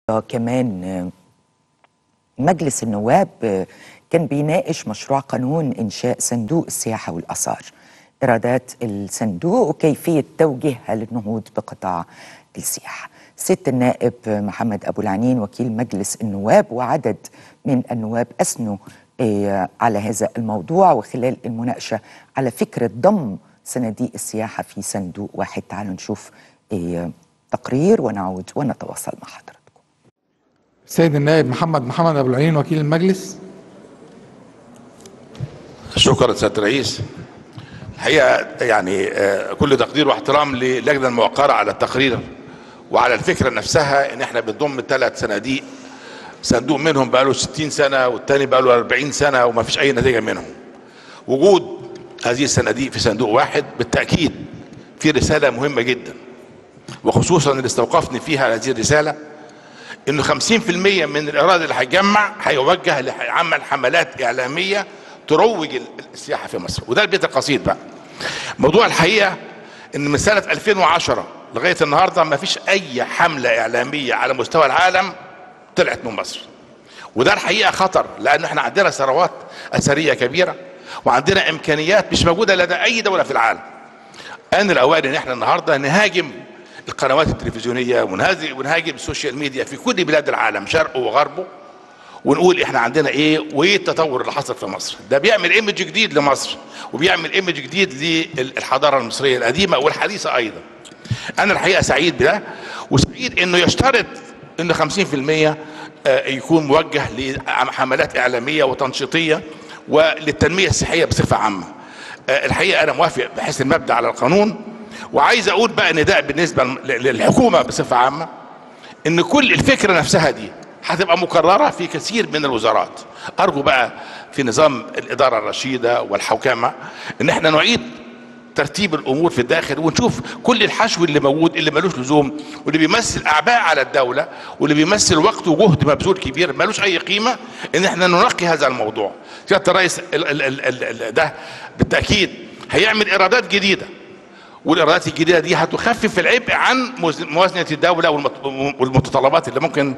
كمان مجلس النواب كان بيناقش مشروع قانون إنشاء صندوق السياحة والآثار إيرادات الصندوق وكيفية توجيهها للنهوض بقطاع السياحة ست النائب محمد أبو العنين وكيل مجلس النواب وعدد من النواب أثنوا إيه، على هذا الموضوع وخلال المناقشة على فكرة ضم صناديق السياحة في صندوق واحد تعالوا نشوف إيه، تقرير ونعود ونتواصل مع حضرتك سيد النائب محمد محمد ابو العين وكيل المجلس شكرا سياده الرئيس الحقيقه يعني آه، كل تقدير واحترام للجنه الموقره على التقرير وعلى الفكره نفسها ان احنا بنضم ثلاث صناديق صندوق منهم بقى له 60 سنه والتاني بقى له 40 سنه وما فيش اي نتيجه منهم وجود هذه الصناديق في صندوق واحد بالتاكيد في رساله مهمه جدا وخصوصا اللي استوقفني فيها هذه الرساله انه 50% من الايراد اللي هيتجمع هيوجه لعمل حملات اعلاميه تروج السياحه في مصر وده البيت القصيد بقى موضوع الحقيقه ان من سنه 2010 لغايه النهارده ما فيش اي حمله اعلاميه على مستوى العالم طلعت من مصر وده الحقيقه خطر لان احنا عندنا ثروات اثريه كبيره وعندنا امكانيات مش موجوده لدى اي دوله في العالم ان الاوان ان احنا النهارده نهاجم القنوات التلفزيونيه ونهاجم ونهاجم السوشيال ميديا في كل بلاد العالم شرقه وغربه ونقول احنا عندنا ايه وايه التطور اللي حصل في مصر ده بيعمل ايمج جديد لمصر وبيعمل ايمج جديد للحضاره المصريه القديمه والحديثه ايضا انا الحقيقه سعيد بده وسعيد انه يشترط ان 50% آه، يكون موجه لحملات اعلاميه وتنشيطيه وللتنميه الصحيه بصفه عامه آه، الحقيقه انا موافق بحيث المبدا على القانون وعايز اقول بقى نداء بالنسبه للحكومه بصفه عامه ان كل الفكره نفسها دي هتبقى مكرره في كثير من الوزارات ارجو بقى في نظام الاداره الرشيده والحوكمه ان احنا نعيد ترتيب الامور في الداخل ونشوف كل الحشو اللي موجود اللي ملوش لزوم واللي بيمثل اعباء على الدوله واللي بيمثل وقت وجهد مبذول كبير ملوش اي قيمه ان احنا ننقي هذا الموضوع سياده الرئيس ال ال ال ال ده بالتاكيد هيعمل ايرادات جديده والايرادات الجديده دي هتخفف العبء عن موازنه الدوله والمتطلبات اللي ممكن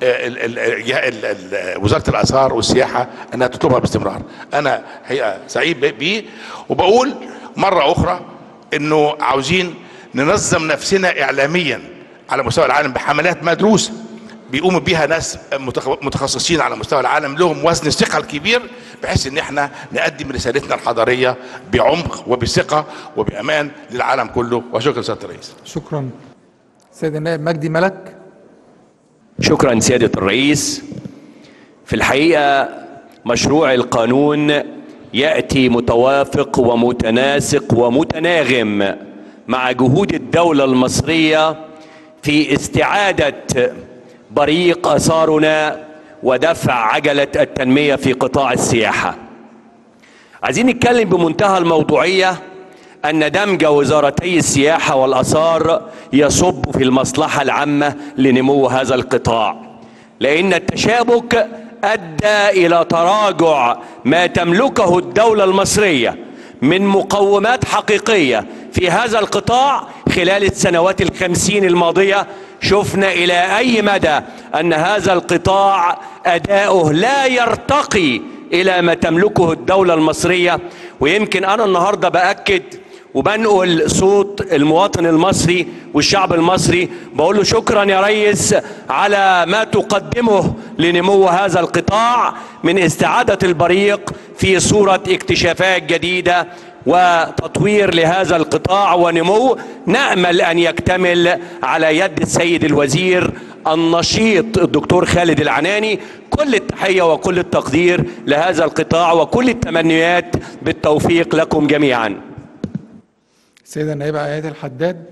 آه، وزاره الاثار والسياحه انها تطلبها باستمرار. انا هي سعيد بيه وبقول مره اخرى انه عاوزين ننظم نفسنا اعلاميا على مستوى العالم بحملات مدروسه بيقوموا بيها ناس متخصصين على مستوى العالم لهم وزن ثقل كبير بحيث ان احنا نقدم رسالتنا الحضاريه بعمق وبثقه وبامان للعالم كله وشكرا سياده الرئيس. شكرا. سيد النائب مجدي ملك. شكرا سياده الرئيس. في الحقيقه مشروع القانون ياتي متوافق ومتناسق ومتناغم مع جهود الدوله المصريه في استعاده بريق اثارنا ودفع عجله التنميه في قطاع السياحه عايزين نتكلم بمنتهى الموضوعيه ان دمج وزارتي السياحه والاثار يصب في المصلحه العامه لنمو هذا القطاع لان التشابك ادى الى تراجع ما تملكه الدوله المصريه من مقومات حقيقيه في هذا القطاع خلال السنوات الخمسين الماضيه شفنا الى اي مدى ان هذا القطاع اداؤه لا يرتقي الى ما تملكه الدوله المصريه ويمكن انا النهارده باكد وبنقل صوت المواطن المصري والشعب المصري بقول له شكرا يا ريس على ما تقدمه لنمو هذا القطاع من استعادة البريق في صورة اكتشافات جديدة وتطوير لهذا القطاع ونمو نأمل أن يكتمل على يد السيد الوزير النشيط الدكتور خالد العناني كل التحية وكل التقدير لهذا القطاع وكل التمنيات بالتوفيق لكم جميعا السيدة النائبة آيات الحداد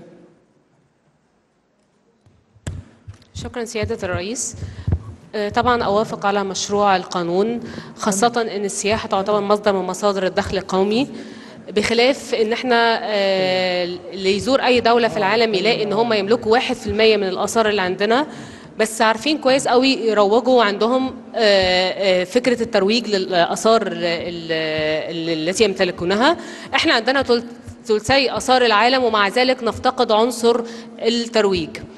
شكرا سيادة الرئيس آه، طبعا أوافق على مشروع القانون خاصة أن السياحة تعتبر مصدر من مصادر الدخل القومي بخلاف ان احنا آه، اللي يزور اي دوله في العالم يلاقي ان هم يملكوا واحد في المية من الاثار اللي عندنا بس عارفين كويس قوي يروجوا عندهم آه، فكره الترويج للاثار التي يمتلكونها احنا عندنا ثلثي اثار العالم ومع ذلك نفتقد عنصر الترويج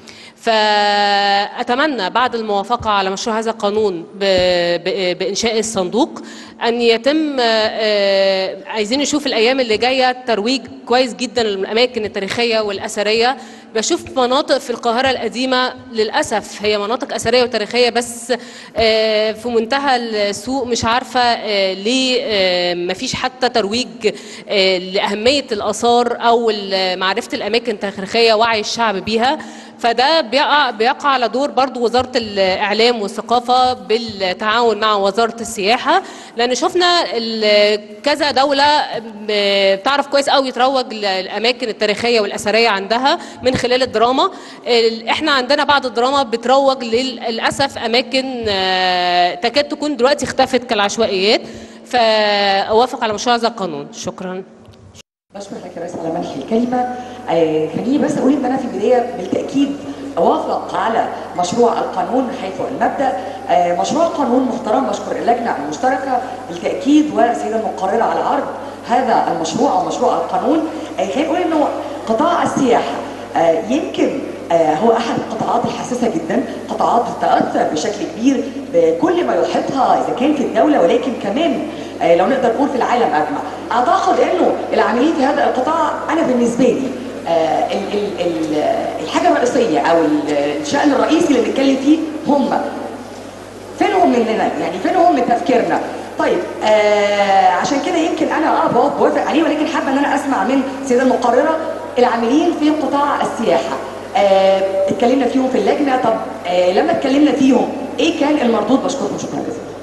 فأتمنى بعد الموافقة على مشروع هذا القانون ب- ب- بإنشاء الصندوق أن يتم آه، عايزين نشوف الأيام اللي جاية ترويج كويس جدا للأماكن التاريخية والأثرية بشوف مناطق في القاهرة القديمة للأسف هي مناطق أثرية وتاريخية بس آه، في منتهى السوق مش عارفة آه، ليه آه، مفيش حتى ترويج آه، لأهمية الآثار أو ال- معرفة الأماكن التاريخية وعي الشعب بيها فده بيقع بيقع على دور برضو وزارة الإعلام والثقافة بالتعاون مع وزارة السياحة لأن شفنا ال- كذا دولة م- بتعرف كويس قوي تروج للأماكن التاريخية والأثرية عندها من خلال الدراما ال- احنا عندنا بعض الدراما بتروج للأسف أماكن آه، تكاد تكون دلوقتي اختفت كالعشوائيات فأوافق على مشروع هذا القانون شكرا بشكر حضرتك يا ريس على منح الكلمة آه خليني بس أقول إن أنا في البداية بالتأكيد أوافق على مشروع القانون من حيث المبدأ آه مشروع القانون محترم بشكر اللجنة المشتركة بالتأكيد والسيدة المقررة على عرض هذا المشروع أو مشروع القانون آه خلينا نقول إنه قطاع السياحة آه يمكن آه هو احد القطاعات الحساسه جدا قطاعات تتاثر بشكل كبير بكل ما يحيطها اذا كان في الدوله ولكن كمان آه لو نقدر نقول في العالم اجمع اعتقد انه العاملين في هذا القطاع انا بالنسبه لي آه ال ال ال الحاجه الرئيسيه او ال- الشان الرئيسي اللي بنتكلم فيه هم فينهم مننا يعني فينهم من تفكيرنا طيب آه عشان كده يمكن انا اه بوافق بوافق عليه ولكن حابه ان انا اسمع من السيده المقرره العاملين في قطاع السياحه آه اتكلمنا فيهم في اللجنه طب آه لما اتكلمنا فيهم ايه كان المردود بشكركم شكرا جزيلا